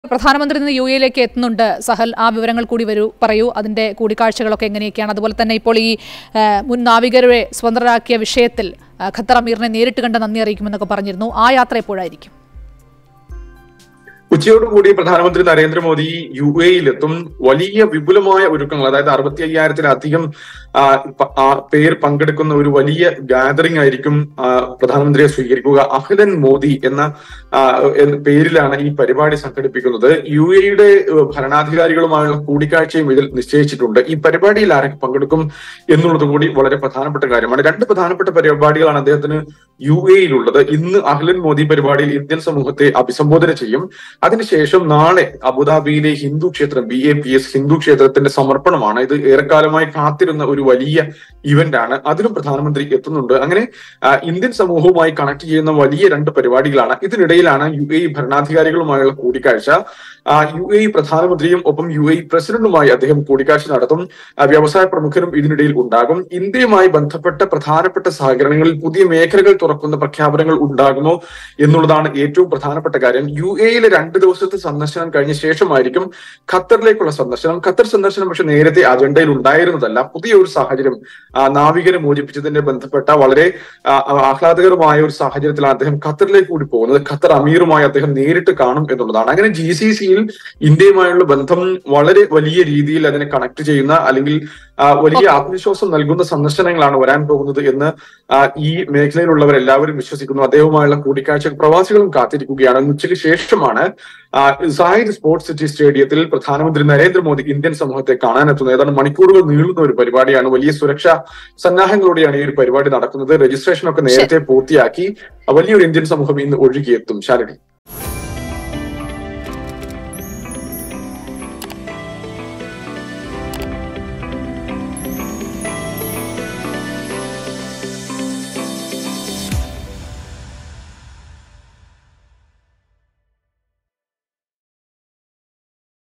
പ്രധാനമന്ത്രി ഇന്ന് യു എയിലേക്ക് എത്തുന്നുണ്ട് സഹൽ ആ വിവരങ്ങൾ കൂടി വരൂ പറയൂ അതിന്റെ കൂടിക്കാഴ്ചകളൊക്കെ എങ്ങനെയൊക്കെയാണ് അതുപോലെ തന്നെ ഇപ്പോൾ ഈ ആ, മുൻ നാവികരെ സ്വതന്ത്രരാക്കിയ വിഷയത്തിൽ ആ, ഖത്തർ അമീറിനെ നേരിട്ട് കണ്ട് നന്ദി അറിയിക്കുമെന്നൊക്കെ പറഞ്ഞിരുന്നു ആ യാത്ര എപ്പോഴായിരിക്കും ഉച്ചയോടുകൂടി പ്രധാനമന്ത്രി നരേന്ദ്രമോദി യു എയിലെത്തും വലിയ വിപുലമായ ഒരുക്കങ്ങൾ അതായത് അറുപത്തി അയ്യായിരത്തിലധികം ആ, പ- ആ, പേർ പങ്കെടുക്കുന്ന ഒരു വലിയ ഗാദറിംഗ് ആയിരിക്കും ആ, പ്രധാനമന്ത്രിയെ സ്വീകരിക്കുക അഹ്ലൻ മോദി എന്ന ആ, എന്ന പേരിലാണ് ഈ പരിപാടി സംഘടിപ്പിക്കുന്നത് യു എയുടെ ഭരണാധികാരികളുമായുള്ള കൂടിക്കാഴ്ചയും ഇതിൽ നിശ്ചയിച്ചിട്ടുണ്ട് ഈ പരിപാടിയിൽ ആരൊക്കെ പങ്കെടുക്കും എന്നുള്ളത് കൂടി വളരെ പ്രധാനപ്പെട്ട കാര്യമാണ് രണ്ട് പ്രധാനപ്പെട്ട പരിപാടികളാണ് അദ്ദേഹത്തിന് യു എയിലുള്ളത് ഇന്ന് അഹ്ലൻ മോദി പരിപാടിയിൽ ഇന്ത്യൻ സമൂഹത്തെ അഭിസംബോധന ചെയ്യും അതിനുശേഷം നാളെ അബുദാബിയിലെ ഹിന്ദു ക്ഷേത്രം B A P S Hindu ക്ഷേത്രത്തിന്റെ സമർപ്പണമാണ് ഇത് ഏറെക്കാലമായി കാത്തിരുന്ന ഒരു വലിയ ഇവന്റ് ആണ് അതിലും പ്രധാനമന്ത്രി എത്തുന്നുണ്ട് അങ്ങനെ ആ, ഇന്ത്യൻ സമൂഹവുമായി കണക്ട് ചെയ്യുന്ന വലിയ രണ്ട് പരിപാടികളാണ് ഇതിനിടയിലാണ് യു എ ഭരണാധികാരികളുമായുള്ള കൂടിക്കാഴ്ച ആ, യു എ പ്രധാനമന്ത്രിയും ഒപ്പം യു എ പ്രസിഡന്റുമായി അദ്ദേഹം കൂടിക്കാഴ്ച നടത്തും ആ, വ്യവസായ പ്രമുഖരും ഇതിനിടയിൽ ഉണ്ടാകും ഇന്ത്യയുമായി ബന്ധപ്പെട്ട പ്രധാനപ്പെട്ട സഹകരണങ്ങളിൽ പുതിയ മേഖലകൾ തുറക്കുന്ന പ്രഖ്യാപനങ്ങൾ ഉണ്ടാകുമോ എന്നുള്ളതാണ് ഏറ്റവും പ്രധാനപ്പെട്ട കാര്യം യു എയിലെ രണ്ട് ദിവസത്തെ സന്ദർശനം കഴിഞ്ഞ ശേഷമായിരിക്കും ഖത്തറിലേക്കുള്ള സന്ദർശനം ഖത്തർ സന്ദർശനം പക്ഷെ നേരത്തെ അജണ്ടയിൽ ഉണ്ടായിരുന്നതല്ല പുതിയ ഒരു സാഹചര്യം ആ, നാവികരെ മോചിപ്പിച്ചതിന്റെ ബന്ധപ്പെട്ട വളരെ ആ, ആഹ്ലാദകരമായ ഒരു സാഹചര്യത്തിലാണ് അദ്ദേഹം ഖത്തറിലേക്ക് കൂടി പോകുന്നത് ഖത്തർ അമീറുമായി അദ്ദേഹം നേരിട്ട് കാണും എന്നുള്ളതാണ് അങ്ങനെ ജി സി സിയിൽ ഇന്ത്യയുമായുള്ള ബന്ധം വളരെ വലിയ രീതിയിൽ അതിനെ കണക്ട് ചെയ്യുന്ന അല്ലെങ്കിൽ ആ, വലിയ ആത്മവിശ്വാസം നൽകുന്ന സന്ദർശനങ്ങളാണ് വരാൻ പോകുന്നത് എന്ന് ആ, ഈ മേഖലയിലുള്ളവർ എല്ലാവരും വിശ്വസിക്കുന്നു അദ്ദേഹവുമായുള്ള കൂടിക്കാഴ്ച പ്രവാസികളും കാത്തിരിക്കുകയാണ് ഉച്ചയ്ക്ക് ശേഷമാണ് ആ, സായിദ് സ്പോർട്സ് സിറ്റി സ്റ്റേഡിയത്തിൽ പ്രധാനമന്ത്രി നരേന്ദ്രമോദി ഇന്ത്യൻ സമൂഹത്തെ കാണാനെത്തുന്നത് ഏതാണ്ട് മണിക്കൂറുകൾ നീളുന്ന ഒരു പരിപാടിയാണ് വലിയ സുരക്ഷാ സന്നാഹങ്ങളോടെയാണ് ഈ ഒരു പരിപാടി നടക്കുന്നത് രജിസ്ട്രേഷൻ ഒക്കെ നേരത്തെ പൂർത്തിയാക്കി വലിയൊരു ഇന്ത്യൻ സമൂഹം ഇന്ന് ഒഴുകിയെത്തും ശാലിനി